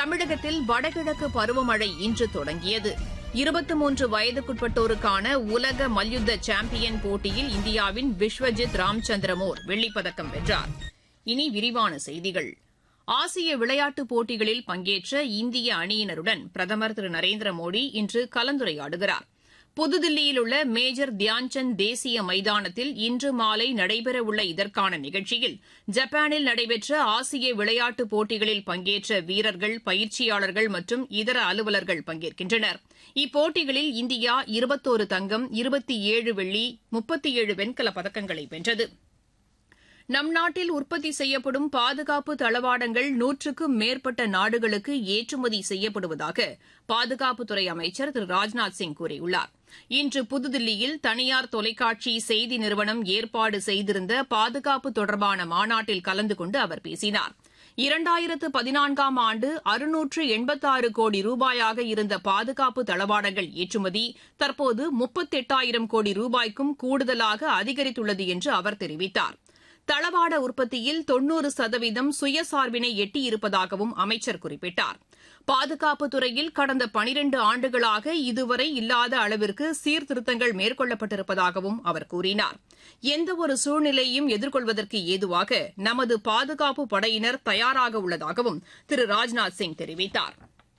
தமிழகத்தில் வடகிழக்கு பருவமழை இன்று தொடங்கியது இருபத்தி மூன்று வயதுக்குட்பட்டோருக்கான உலக மல்யுத்த சாம்பியன் போட்டியில் இந்தியாவின் விஸ்வஜித் ராம்சந்திரமோர் வெள்ளிப்பதக்கம் வென்றார் இனி விரிவான செய்திகள் ஆசிய விளையாட்டுப் போட்டிகளில் பங்கேற்ற இந்திய அணியினருடன் பிரதமர் திரு நரேந்திர மோடி இன்று கலந்துரையாடுகிறார் புதுதில்லியில் உள்ள மேஜர் தியான்சந்த் தேசிய மைதானத்தில் இன்று மாலை நடைபெறவுள்ள இதற்கான நிகழ்ச்சியில் ஜப்பானில் நடைபெற்ற ஆசிய விளையாட்டுப் போட்டிகளில் பங்கேற்ற வீரர்கள் பயிற்சியாளர்கள் மற்றும் இதர அலுவலர்கள் பங்கேற்கின்றனர் இப்போட்டிகளில் இந்தியா இருபத்தோரு தங்கம் இருபத்தி ஏழு வெள்ளி முப்பத்தி ஏழு வெண்கலப் பதக்கங்களை வென்றது நம் நாட்டில் உற்பத்தி செய்யப்படும் பாதுகாப்பு தளவாடங்கள் நூற்றுக்கும் மேற்பட்ட நாடுகளுக்கு ஏற்றுமதி செய்யப்படுவதாக பாதுகாப்புத்துறை அமைச்சர் திரு ராஜ்நாத் சிங் கூறியுள்ளார் இன்று புதுதில்லியில் தனியார் தொலைக்காட்சி செய்தி நிறுவனம் ஏற்பாடு செய்திருந்த பாதுகாப்பு தொடர்பான மாநாட்டில் கலந்து கொண்டு அவர் பேசினார் இரண்டாயிரத்து பதினான்காம் ஆண்டு அறுநூற்று எண்பத்தாறு கோடி ரூபாயாக இருந்த பாதுகாப்பு தளவாடங்கள் ஏற்றுமதி தற்போது முப்பத்தெட்டாயிரம் கோடி ரூபாய்க்கும் கூடுதலாக அதிகரித்துள்ளது என்று அவர் தெரிவித்தார் தளவாட உற்பத்தியில் தொன்னூறு சதவீதம் சுயசார்பினை எட்டியிருப்பதாகவும் அமைச்சர் குறிப்பிட்டார் பாதுகாப்புத் துறையில் கடந்த பனிரண்டு ஆண்டுகளாக இதுவரை இல்லாத அளவிற்கு சீர்திருத்தங்கள் மேற்கொள்ளப்பட்டிருப்பதாகவும் அவர் கூறினார் எந்தவொரு சூழ்நிலையையும் எதிர்கொள்வதற்கு ஏதுவாக நமது பாதுகாப்பு படையினர் தயாராக உள்ளதாகவும் திரு ராஜ்நாத் சிங் தெரிவித்தாா்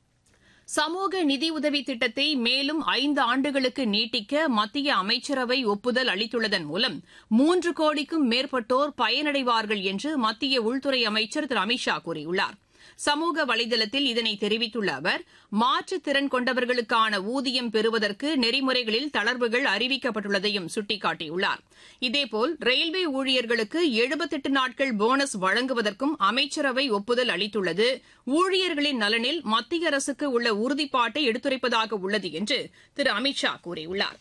சமூக நிதியுதவி திட்டத்தை மேலும் ஐந்து ஆண்டுகளுக்கு நீட்டிக்க மத்திய அமைச்சரவை ஒப்புதல் அளித்துள்ளதன் மூலம் மூன்று கோடிக்கும் மேற்பட்டோர் பயனடைவார்கள் என்று மத்திய உள்துறை அமைச்சர் திரு அமித் ஷா கூறியுள்ளார் சமூக வலைதளத்தில் இதனை தெரிவித்துள்ள அவர் மாற்றுத்திறன் கொண்டவர்களுக்கான ஊதியம் பெறுவதற்கு நெறிமுறைகளில் தளர்வுகள் அறிவிக்கப்பட்டுள்ளதையும் சுட்டிக்காட்டியுள்ளார் இதேபோல் ரயில்வே ஊழியர்களுக்கு எழுபத்தெட்டு நாட்கள் போனஸ் வழங்குவதற்கும் அமைச்சரவை ஒப்புதல் அளித்துள்ளது ஊழியர்களின் நலனில் மத்திய அரசுக்கு உள்ள உறுதிப்பாட்டை எடுத்துரைப்பதாக உள்ளது என்று திரு அமித் ஷா கூறியுள்ளார்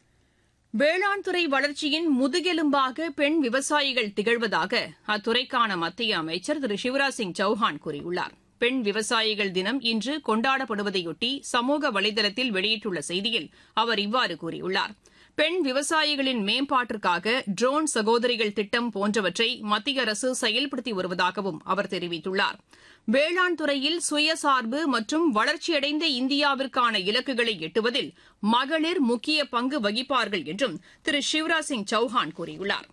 வேளாண் துறை வளர்ச்சியின் முதுகெலும்பாக பெண் விவசாயிகள் திகழ்வதாக அத்துறைக்கான மத்திய அமைச்சர் திரு சிவராஜ் சிங் சௌஹான் கூறியுள்ளார் பெண் விவசாயிகள் தினம் இன்று கொண்டாடப்படுவதையொட்டி சமூக வலைதளத்தில் வெளியிட்டுள்ள செய்தியில் அவர் இவ்வாறு கூறியுள்ளார் பெண் விவசாயிகளின் மேம்பாட்டிற்காக ட்ரோன் சகோதரிகள் திட்டம் போன்றவற்றை மத்திய அரசு செயல்படுத்தி வருவதாகவும் அவர் தெரிவித்துள்ளார் வேளாண் துறையில் சுயசார்பு மற்றும் வளர்ச்சியடைந்த இந்தியாவிற்கான இலக்குகளை எட்டுவதில் மகளிர் முக்கிய பங்கு வகிப்பார்கள் என்றும் திரு சிவராஜ் சிங் சௌஹான் கூறியுள்ளார்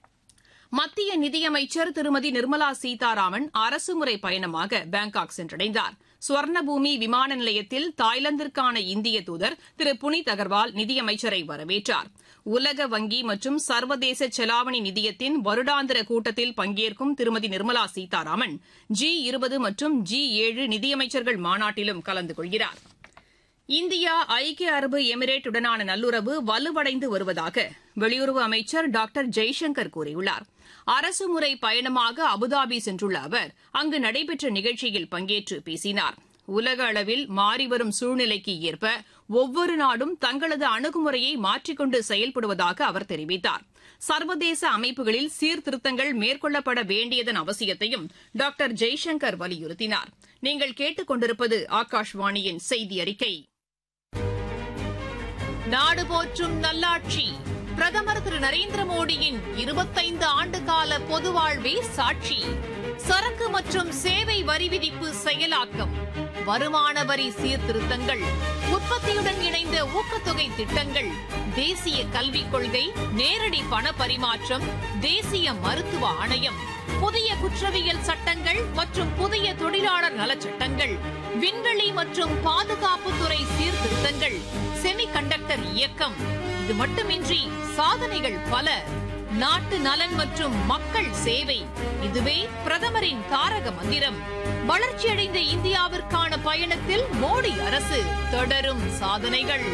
மத்திய நிதியமைச்சர் திருமதி நிர்மலா சீதாராமன் அரசுமுறை பயணமாக பாங்காக் சென்றடைந்தார் சுவர்ணபூமி விமான நிலையத்தில் தாய்லாந்திற்கான இந்திய தூதர் திரு புனித் அகர்வால் நிதியமைச்சரை வரவேற்றார் உலக வங்கி மற்றும் சர்வதேச செலாவணி நிதியத்தின் வருடாந்திர கூட்டத்தில் பங்கேற்கும் திருமதி நிர்மலா சீதாராமன் ஜி இருபது மற்றும் ஜி ஏழு நிதியமைச்சர்கள் மாநாட்டிலும் கலந்து கொள்கிறார் இந்தியா ஐக்கிய அரபு எமிரேட் உடனான நல்லுறவு வலுவடைந்து வருவதாக வெளியுறவு அமைச்சர் டாக்டர் ஜெய்சங்கர் கூறியுள்ளார் அரசுமுறை பயணமாக அபுதாபி சென்றுள்ள அவர் அங்கு நடைபெற்ற நிகழ்ச்சியில் பங்கேற்று பேசினார் உலக அளவில் மாறிவரும் சூழ்நிலைக்கு ஏற்ப ஒவ்வொரு நாடும் தங்களது அணுகுமுறையை மாற்றிக்கொண்டு செயல்படுவதாக அவர் தெரிவித்தார் சர்வதேச அமைப்புகளில் சீர்திருத்தங்கள் மேற்கொள்ளப்பட வேண்டியதன் அவசியத்தையும் டாக்டர் ஜெய்சங்கர் வலியுறுத்தினார் நீங்கள் கேட்டுக் கொண்டிருப்பது ஆகாஷ்வாணியின் செய்தி அறிக்கை நாடு போற்றும் நல்லாட்சி பிரதமர் திரு நரேந்திர மோடியின் இருபத்தைந்து ஆண்டுகால பொது வாழ்வே சாட்சி சரக்கு மற்றும் சேவை வரி விதிப்பு செயலாக்கம் வருமான வரி சீர்திருத்தங்கள் உற்பத்தியுடன் இணைந்த ஊக்கத்தொகை திட்டங்கள் தேசிய கல்விக் கொள்கை நேரடி பண பரிமாற்றம் தேசிய மருத்துவ ஆணையம் புதிய குற்றவியல் சட்டங்கள் மற்றும் புதிய தொழிலாளர் நலச்சட்டங்கள் விண்வெளி மற்றும் பாதுகாப்புத்துறை சீர்திருத்தங்கள் செமி கண்டக்டர் இயக்கம் இது மட்டுமின்றி சாதனைகள் பல நாட்டு நலன் மற்றும் மக்கள் சேவை இதுவே பிரதமரின் தாரக மந்திரம் வளர்ச்சியடைந்த இந்தியாவிற்கான பயணத்தில் மோடி அரசு தொடரும் சாதனைகள்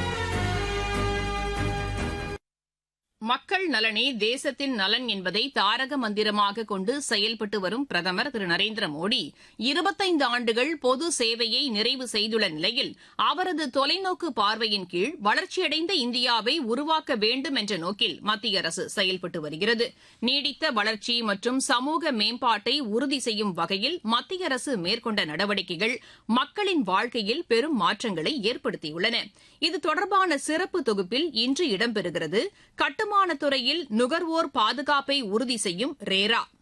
மக்கள் நலனே தேசத்தின் நலன் என்பதை தாரக மந்திரமாக கொண்டு செயல்பட்டு வரும் பிரதமர் திரு நரேந்திர மோடி இருபத்தைந்து ஆண்டுகள் பொது சேவையை நிறைவு செய்துள்ள நிலையில் அவரது தொலைநோக்கு பார்வையின் கீழ் வளர்ச்சியடைந்த இந்தியாவை உருவாக்க வேண்டும் என்ற நோக்கில் மத்திய அரசு செயல்பட்டு வருகிறது நீடித்த வளர்ச்சி மற்றும் சமூக மேம்பாட்டை உறுதி செய்யும் வகையில் மத்திய அரசு மேற்கொண்ட நடவடிக்கைகள் மக்களின் வாழ்க்கையில் பெரும் மாற்றங்களை ஏற்படுத்தியுள்ளன இது தொடர்பான சிறப்பு தொகுப்பில் இன்று இடம்பெறுகிறது கட்டுமானத் துறையில் நுகர்வோர் பாதுகாப்பை உறுதி செய்யும் ரேரா